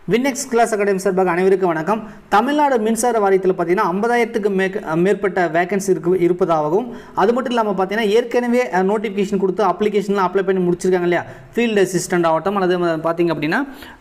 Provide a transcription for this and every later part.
வின்னெக்ஸ் class academy சார்பாக அனைவருக்கும் வணக்கம் தமிழ்நாடு மின்சார வாரியத்தில் பார்த்தீங்கன்னா ஐம்பதாயிரத்துக்கு மே மேற்பட்ட வேகன்சி இருக்கு இருப்பதாகவும் அது மட்டும் இல்லாமல் பார்த்தீங்கன்னா ஏற்கனவே நோட்டிஃபிகேஷன் கொடுத்து அப்ளிகேஷன்லாம் அப்ளை பண்ணி முடிச்சிருக்காங்க இல்லையா ஃபீல்டு அசிஸ்டன்ட் ஆகட்டும் அல்லது பார்த்தீங்க அப்படின்னா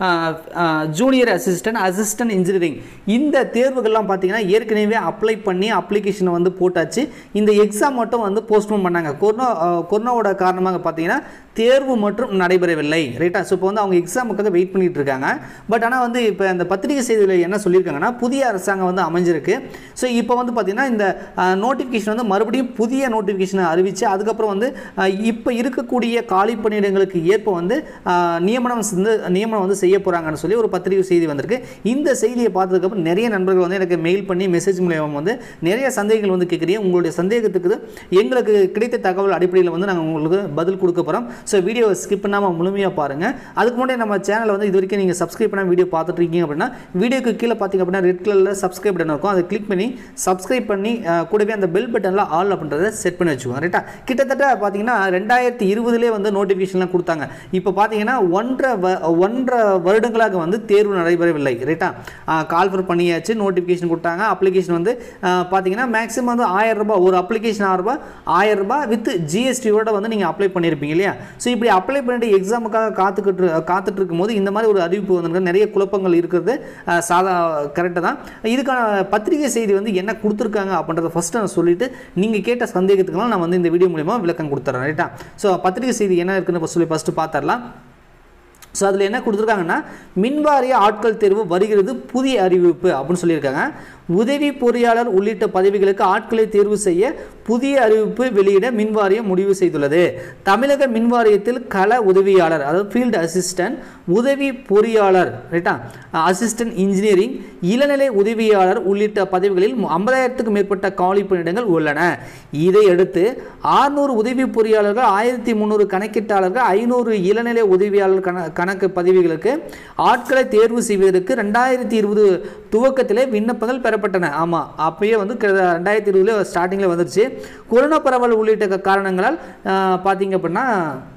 ஜூனியர் அசிஸ்டன்ட் அசிஸ்டன்ட் இன்ஜினியரிங் இந்த தேர்வுகள்லாம் பார்த்தீங்கன்னா ஏற்கனவே அப்ளை பண்ணி அப்ளிகேஷனை வந்து போட்டாச்சு இந்த எக்ஸாம் மட்டும் வந்து போஸ்ட்போன் பண்ணாங்க கொரோனா அஹ், கொரோனாவோட காரணமாக பார்த்தீங்கன்னா தேர்வு மற்றும் நடைபெறவில்லை ரைட்டா ஸோ இப்போ வந்து அவங்க எக்ஸாமுக்காக வெயிட் பண்ணிட்டு இருக்காங்க பட் ஆனால் வந்து இப்போ இந்த பத்திரிகை செய்தியில் என்ன சொல்லியிருக்காங்கன்னா புதிய அரசாங்கம் வந்து அமைஞ்சிருக்கு ஸோ இப்போ வந்து பார்த்தீங்கன்னா இந்த நோட்டிஃபிகேஷன் வந்து மறுபடியும் புதிய நோட்டிஃபிகேஷனை அறிவித்து அதுக்கப்புறம் வந்து அஹ், இப்போ இருக்கக்கூடிய காலி பணியிடங்களுக்கு ஏற்ப வந்து அஹ், நியமனம் வந்து நியமனம் வந்து செய்ய போகிறாங்கன்னு சொல்லி ஒரு பத்திரிகை செய்தி வந்திருக்கு இந்த செய்தியை பார்த்ததுக்கப்புறம் நிறைய நண்பர்கள் வந்து எனக்கு மெயில் பண்ணி மெசேஜ் மூலியமாக வந்து நிறைய சந்தேகங்கள் வந்து கேட்குறீங்க உங்களுடைய சந்தேகத்துக்கு எங்களுக்கு கிடைத்த தகவல் அடிப்படையில் வந்து நாங்கள் உங்களுக்கு பதில் கொடுக்க போகிறோம் ஸோ வீடியோ ஸ்கிப் பண்ணாமல் முழுமையாக பாருங்கள் அதுக்கு முன்னாடி நம்ம சேனலை வந்து இது வரைக்கும் நீங்கள் சப்ஸ்கிரைப் பண்ண வீடியோ பார்த்துட்டு இருக்கீங்க அப்படின்னா வீடியோக்கு கீழே பார்த்தீங்க அப்படின்னா ரெட் கலரில் சப்ஸ்கிரைப் பட்டன் இருக்கும் அதை கிளிக் பண்ணி சப்ஸ்கிரைப் பண்ணி அஹ், கூடவே அந்த பெல் பட்டனில் ஆல் அப்படின்றத செட் பண்ணி வச்சுக்கோங்க ரைட்டா கிட்டத்தட்ட பார்த்தீங்கன்னா ரெண்டாயிரத்தி இருபதுலேயே வந்து நோட்டிஃபிகேஷன்லாம் கொடுத்தாங்க இப்போ பார்த்தீங்கன்னா ஒன்றரை வ- ஒன்றரை வருடங்களாக வந்து தேர்வு நடைபெறவில்லை ரைட்டா கால்ஃபர் பண்ணியாச்சு நோட்டிஃபிகேஷன் கொடுத்தாங்க அப்ளிகேஷன் வந்து அஹ், பார்த்தீங்கன்னா மேக்ஸிமம் வந்து ஆயிரம் ரூபாய் ஒரு அப்ளிகேஷன் ஆயிரம் ரூபாய் ஆயிரம் ரூபாய் வித் ஜிஎஸ்டியோட வந்து நீங்கள் அப்ளை பண்ணியிருப்பீங்க இல்லையா ஸோ இப்படி அப்ளை பண்ணிட்டு எக்ஸாமுக்காக காத்துக்கிட்டு காத்துட்டு இருக்கும்போது இந்த மாதிரி ஒரு அறிவிப்பு வந்து நிறைய குழப்பங்கள் இருக்கிறது அஹ், சாதா கரெக்டாக தான் இதுக்கான பத்திரிகை செய்தி வந்து என்ன கொடுத்துருக்காங்க அப்படின்றத ஃபஸ்ட்டு நான் சொல்லிட்டு நீங்கள் கேட்ட சந்தேகத்துக்கெல்லாம் நான் வந்து இந்த வீடியோ மூலிமா விளக்கம் கொடுத்துறேன் ரைட்டா ஸோ பத்திரிகை செய்தி என்ன இருக்குன்னு சொல்லி ஃபஸ்ட்டு பார்த்துடலாம் ஸோ அதில் என்ன கொடுத்துருக்காங்கன்னா மின்வாரிய ஆட்கள் தேர்வு வருகிறது புதிய அறிவிப்பு அப்படின்னு சொல்லியிருக்காங்க உதவி பொறியாளர் உள்ளிட்ட பதவிகளுக்கு ஆட்களை தேர்வு செய்ய புதிய அறிவிப்பு வெளியிட மின்வாரியம் முடிவு செய்துள்ளது தமிழக மின்வாரியத்தில் கள உதவியாளர் அதாவது ஃபீல்டு அசிஸ்டன்ட் உதவி பொறியாளர் ரைட்டா அசிஸ்டன்ட் இன்ஜினியரிங் இளநிலை உதவியாளர் உள்ளிட்ட பதவிகளில் ஐம்பதாயிரத்துக்கும் மேற்பட்ட காலி பணியிடங்கள் உள்ளன இதையடுத்து ஆறுநூறு உதவி பொறியாளர்கள் ஆயிரத்தி முந்நூறு கணக்கீட்டாளர்கள் ஐநூறு இளநிலை உதவியாளர் கண கணக்கு பதவிகளுக்கு ஆட்களை தேர்வு செய்வதற்கு ரெண்டாயிரத்தி இருபது துவக்கத்திலே விண்ணப்பங்கள் பெறப்பட்டன ஆமாம் அப்பயே வந்து கிட்ட- ரெண்டாயிரத்தி இருபதுல ஸ்டார்டிங்கில் வந்துருச்சு கொரோனா பரவல் உள்ளிட்ட க- காரணங்களால் ஆஹ், பார்த்தீங்க அப்படின்னா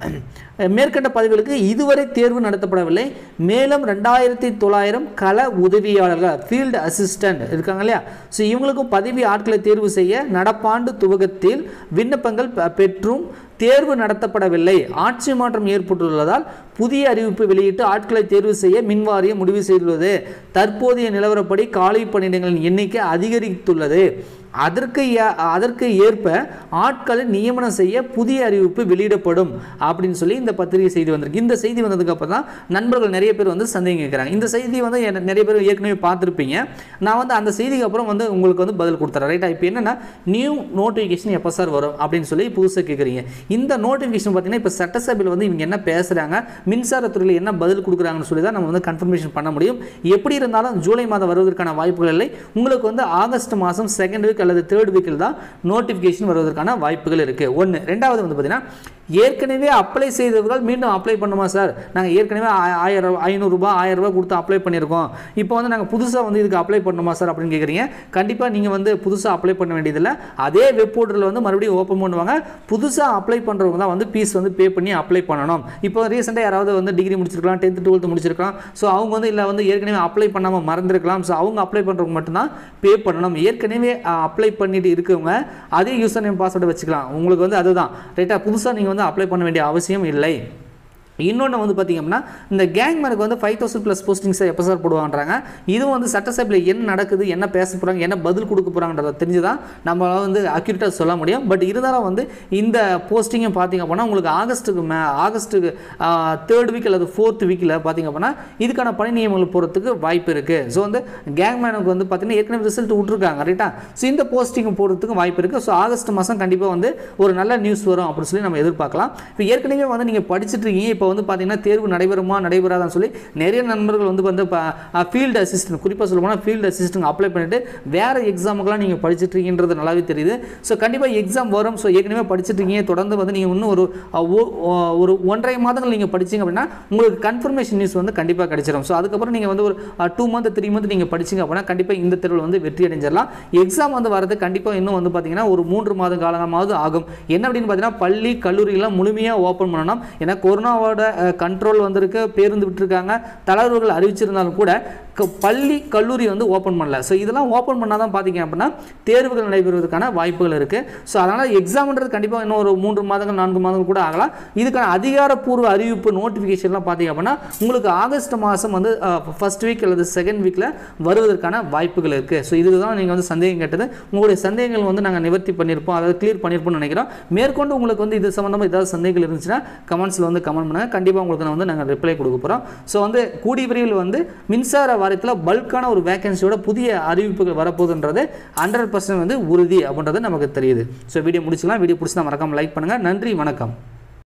மேற்கண்ட பதவிகளுக்கு இதுவரை தேர்வு நடத்தப்படவில்லை மேலும் ரெண்டாயிரத்தி தொள்ளாயிரம் கள உதவியாளர்கள் ஃபீல்டு அசிஸ்டன்ட் இருக்காங்க இல்லையா ஸோ இவங்களுக்கும் பதவி ஆட்களை தேர்வு செய்ய நடப்பாண்டு துவக்கத்தில் விண்ணப்பங்கள் பெ- பெற்றும் தேர்வு நடத்தப்படவில்லை ஆட்சி மாற்றம் ஏற்பட்டுள்ளதால் புதிய அறிவிப்பு வெளியிட்டு ஆட்களை தேர்வு செய்ய மின்வாரியம் முடிவு செய்துள்ளது தற்போதைய நிலவரப்படி காலி பணியிடங்களின் எண்ணிக்கை அதிகரித்துள்ளது அதற்கு ஏ- அதற்கு ஏற்ப ஆட்களை நியமனம் செய்ய புதிய அறிவிப்பு வெளியிடப்படும் அப்படின்னு சொல்லி இந்த பத்திரிகை செய்தி வந்திருக்கு இந்த செய்தி வந்ததுக்கு அப்புறம் தான் நண்பர்கள் நிறைய பேர் வந்து சந்தேகம் கேட்குறாங்க இந்த செய்தி வந்து என்ன- நிறைய பேர் ஏற்கனவே பார்த்துருப்பீங்க நான் வந்து அந்த செய்திக்கு அப்புறம் வந்து உங்களுக்கு வந்து பதில் கொடுத்துறேன் ரைட்டா இப்போ என்னன்னா நியூ நோட்டிஃபிகேஷன் எப்போ சார் வரும் அப்படின்னு சொல்லி புதுசாக கேட்குறீங்க இந்த நோட்டிஃபிகேஷன் பார்த்தீங்கன்னா இப்போ சட்டசபையில் வந்து இவங்க என்ன பேசுகிறாங்க மின்சாரத்துறையில் என்ன பதில் கொடுக்குறாங்கன்னு சொல்லி தான் நம்ம வந்து கன்ஃபர்மேஷன் பண்ண முடியும் எப்படி இருந்தாலும் ஜூலை மாதம் வருவதற்கான வாய்ப்புகள் இல்லை உங்களுக்கு வந்து ஆகஸ்ட் மாதம் செகண்ட் வீக் அல்லது தேர்ட் வீக்கில் தான் நோட்டிஃபிகேஷன் வருவதற்கான வாய்ப்புகள் இருக்குது ஒன்று ரெண்டாவது வந்து பார்த்தீங்கன்னா ஏற்கனவே அப்ளை செய்தவர்கள் மீண்டும் அப்ளை பண்ணுமா சார் நாங்கள் ஏற்கனவே ஆ- ஆயிரம் ஐநூறுரூபா ஆயிரம் ரூபாய் கொடுத்து அப்ளை பண்ணியிருக்கோம் இப்போ வந்து நாங்கள் புதுசாக வந்து இதுக்கு அப்ளை பண்ணணுமா சார் அப்படின்னு கேட்குறீங்க கண்டிப்பாக நீங்கள் வந்து புதுசாக அப்ளை பண்ண வேண்டியதில்லை அதே வெப் போர்ட்டலில் வந்து மறுபடியும் ஓப்பன் பண்ணுவாங்க புதுசாக அப்ளை பண்ணுறவங்க தான் வந்து ஃபீஸ் வந்து பே பண்ணி அப்ளை பண்ணணும் இப்போ ரீசெண்டாக யாராவது வந்து டிகிரி முடிச்சிருக்கலாம் டென்த்து டுவெல்த்து முடிச்சிருக்கலாம் ஸோ அவங்க வந்து இல்லை வந்து ஏற்கனவே அப்ளை பண்ணாமல் மறந்துருக்கலாம் ஸோ அவங்க அப்ளை பண்ணுறவங்க மட்டும்தான் பே பண்ணணும் ஏற்கனவே அப்ளை பண்ணிட்டு இருக்கவங்க அதே யூசர் நேம் பாஸ்வேர்டு வச்சுக்கலாம் உங்களுக்கு வந்து அதுதான் ரைட்டாக புதுசாக நீங்கள் வந்து அப்ளை பண்ண வேண்டிய அவசியம் இல்லை இன்னொன்று வந்து பார்த்திங்க அப்படின்னா இந்த கேங் மேனுக்கு வந்து ஃபைவ் தௌசண்ட் ப்ளஸ் போஸ்டிங்ஸை எப்போ சார் போடுவாங்கன்றாங்க இதுவும் வந்து சட்டசபையில் என்ன நடக்குது என்ன பேச போகிறாங்க என்ன பதில் கொடுக்க போகிறாங்கன்றத தெரிஞ்சு தான் நம்ம வந்து அக்யூரேட்டாக சொல்ல முடியும் பட் இருந்தாலும் வந்து இந்த போஸ்டிங்கை பார்த்திங்க அப்படின்னா உங்களுக்கு ஆகஸ்ட்டுக்கு மே ஆகஸ்ட்டுக்கு தேர்ட் வீக் அல்லது ஃபோர்த் வீக்கில் பார்த்திங்க அப்படின்னா இதுக்கான பணி நியமனங்கள் போகிறதுக்கு வாய்ப்பு இருக்குது ஸோ வந்து கேங் மேனுக்கு வந்து பார்த்திங்கன்னா ஏற்கனவே ரிசல்ட் விட்ருக்காங்க ரைட்டா ஸோ இந்த போஸ்டிங் போகிறதுக்கு வாய்ப்பு இருக்குது ஸோ ஆகஸ்ட் மாதம் கண்டிப்பாக வந்து ஒரு நல்ல நியூஸ் வரும் அப்படின்னு சொல்லி நம்ம எதிர்பார்க்கலாம் இப்போ ஏற்கனவே வந்து நீங்கள் படிச்சுட்டு இருக்கீங்க இப்போ வந்து பார்த்தீங்கன்னா தேர்வு நடைபெறுமா நடைபெறாதான்னு சொல்லி நிறைய நண்பர்கள் வந்து வந்து ஃபீல்டு அசிஸ்டன்ட் குறிப்பாக சொல்ல போனால் ஃபீல்டு அசிஸ்டன்ட் அப்ளை பண்ணிட்டு வேறு எக்ஸாமுக்கெல்லாம் நீங்கள் படிச்சுட்டு இருக்கீங்கன்றது நல்லாவே தெரியுது ஸோ கண்டிப்பாக எக்ஸாம் வரும் ஸோ ஏற்கனவே படிச்சுட்டு இருக்கீங்க தொடர்ந்து வந்து நீங்கள் இன்னும் ஒரு அஹ், ஒ- ஒ- ஒரு ஒன்றரை மாதங்கள் நீங்கள் படிச்சீங்க அப்படின்னா உங்களுக்கு கன்ஃபர்மேஷன் நியூஸ் வந்து கண்டிப்பாக கிடைச்சிடும் ஸோ அதுக்கப்புறம் நீங்கள் வந்து ஒரு டூ மந்த் த்ரீ மந்த் நீங்கள் படிச்சீங்க அப்படின்னா கண்டிப்பாக இந்த தேர்வில் வந்து வெற்றி அடைஞ்சிடலாம் எக்ஸாம் வந்து வரது கண்டிப்பாக இன்னும் வந்து பார்த்தீங்கன்னா ஒரு மூன்று மாத காலமாவது ஆகும் என்ன அப்படின்னு பார்த்தீங்கன்னா பள்ளி கல்லூரிகள்லாம் முழுமையாக ஓப்பன் பண்ணணும் ஏன்னா கொரோனாவோட அரசாங்கத்தோட கண்ட்ரோல் வந்திருக்கு பேருந்து விட்டுருக்காங்க தளர்வுகள் அறிவிச்சிருந்தாலும் கூட க- பள்ளி கல்லூரி வந்து ஓப்பன் பண்ணல ஸோ இதெல்லாம் ஓப்பன் பண்ணால் தான் பார்த்தீங்க அப்படின்னா தேர்வுகள் நடைபெறுவதற்கான வாய்ப்புகள் இருக்குது ஸோ அதனால் எக்ஸாம்ன்றது கண்டிப்பாக இன்னும் ஒரு மூன்று மாதங்கள் நான்கு மாதங்கள் கூட ஆகலாம் இதுக்கான அதிகாரப்பூர்வ அறிவிப்பு நோட்டிஃபிகேஷன்லாம் பார்த்தீங்க அப்படின்னா உங்களுக்கு ஆகஸ்ட் மாதம் வந்து ஃபர்ஸ்ட் வீக் அல்லது செகண்ட் வீக்கில் வருவதற்கான வாய்ப்புகள் இருக்குது ஸோ இதுதான் நீங்கள் வந்து சந்தேகம் கேட்டது உங்களுடைய சந்தேகங்கள் வந்து நாங்கள் நிவர்த்தி பண்ணியிருப்போம் அதாவது கிளியர் பண்ணியிருப்போம்னு நினைக்கிறோம் மேற்கொண்டு உங்களுக்கு வந்து இது சம்மந்தமாக ஏதாவது சந்தேகங்கள் இருந்துச்சுன்னா கமெண்ட்ஸில் வந்து கமெண்ட் பண்ணுங்கள் கண்டிப்பாக உங்களுக்கு நான் வந்து நாங்கள் ரிப்ளை கொடுக்க போகிறோம் ஸோ வந்து கூடிய விரைவில் வந்து மின்சார வாரியத்தில் பல்கான ஒரு வேகன்சியோட புதிய அறிவிப்புகள் வரப்போகுதுன்றது ஹண்ட்ரட் பர்சன்ட் வந்து உறுதி அப்படின்றது நமக்கு தெரியுது ஸோ வீடியோ முடிச்சுக்கலாம் வீடியோ பிடிச்சா மறக்காம லைக் பண்ணுங்கள் நன்றி வணக்கம்